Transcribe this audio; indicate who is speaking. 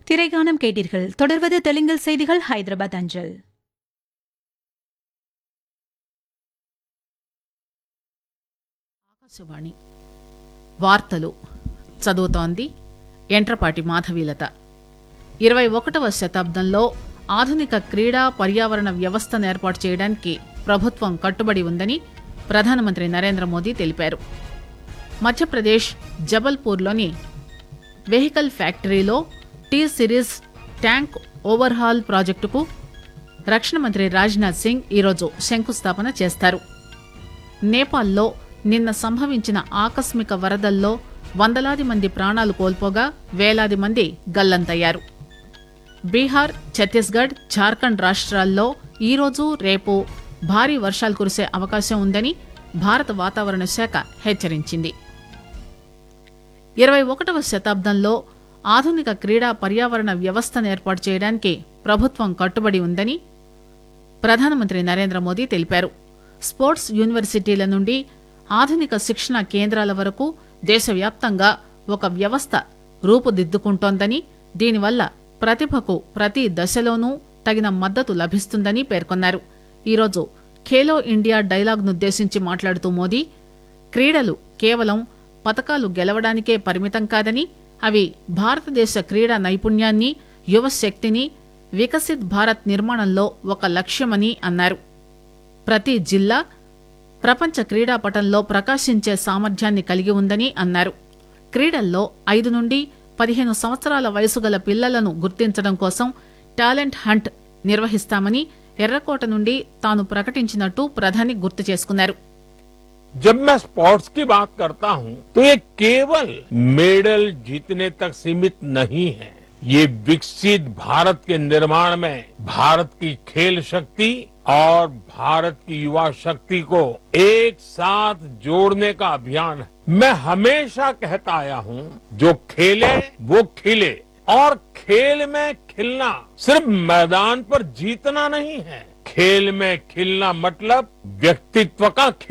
Speaker 1: திரைகானம் கேட்டீர்கள் தொடர்வது தெலுங்கில் செய்திகள் ஹைதராபாத் அஞ்சல்
Speaker 2: ఆకాశవాణి వార్తలు చదువుతోంది ఎంట్రపాటి మాధవీలత ఇరవై ఒకటవ శతాబ్దంలో ఆధునిక క్రీడా పర్యావరణ వ్యవస్థను ఏర్పాటు చేయడానికి ప్రభుత్వం కట్టుబడి ఉందని ప్రధానమంత్రి నరేంద్ర మోదీ తెలిపారు మధ్యప్రదేశ్ జబల్పూర్లోని వెహికల్ ఫ్యాక్టరీలో టీ సిరీస్ ట్యాంక్ ఓవర్హాల్ ప్రాజెక్టుకు రక్షణ మంత్రి రాజ్నాథ్ సింగ్ ఈరోజు శంకుస్థాపన చేస్తారు నేపాల్లో నిన్న సంభవించిన ఆకస్మిక వరదల్లో వందలాది మంది ప్రాణాలు కోల్పోగా వేలాది మంది గల్లంతయ్యారు బీహార్ ఛత్తీస్గఢ్ జార్ఖండ్ రాష్ట్రాల్లో ఈరోజు రేపు భారీ వర్షాలు కురిసే అవకాశం ఉందని భారత వాతావరణ శాఖ హెచ్చరించింది ఇరవై ఒకటవ శతాబ్దంలో ఆధునిక క్రీడా పర్యావరణ వ్యవస్థను ఏర్పాటు చేయడానికి ప్రభుత్వం కట్టుబడి ఉందని ప్రధానమంత్రి నరేంద్ర మోదీ తెలిపారు స్పోర్ట్స్ యూనివర్సిటీల నుండి ఆధునిక శిక్షణ కేంద్రాల వరకు దేశవ్యాప్తంగా ఒక వ్యవస్థ రూపుదిద్దుకుంటోందని దీనివల్ల ప్రతిభకు ప్రతి దశలోనూ తగిన మద్దతు లభిస్తుందని పేర్కొన్నారు ఈరోజు ఖేలో ఇండియా డైలాగ్నుద్దేశించి మాట్లాడుతూ మోదీ క్రీడలు కేవలం పతకాలు గెలవడానికే పరిమితం కాదని అవి భారతదేశ క్రీడా నైపుణ్యాన్ని యువశక్తిని వికసిత్ భారత్ నిర్మాణంలో ఒక లక్ష్యమని అన్నారు ప్రతి జిల్లా ప్రపంచ క్రీడాపటంలో ప్రకాశించే సామర్థ్యాన్ని కలిగి ఉందని అన్నారు క్రీడల్లో ఐదు నుండి పదిహేను సంవత్సరాల వయసు గల పిల్లలను గుర్తించడం కోసం టాలెంట్ హంట్ నిర్వహిస్తామని ఎర్రకోట నుండి తాను ప్రకటించినట్టు ప్రధాని గుర్తు చేసుకున్నారు
Speaker 3: जब मैं स्पोर्ट्स की बात करता हूं तो ये केवल मेडल जीतने तक सीमित नहीं है ये विकसित भारत के निर्माण में भारत की खेल शक्ति और भारत की युवा शक्ति को एक साथ जोड़ने का अभियान है मैं हमेशा कहता आया हूं जो खेले वो खिले और खेल में खिलना सिर्फ मैदान पर जीतना नहीं है खेल में खिलना मतलब व्यक्तित्व का खिलना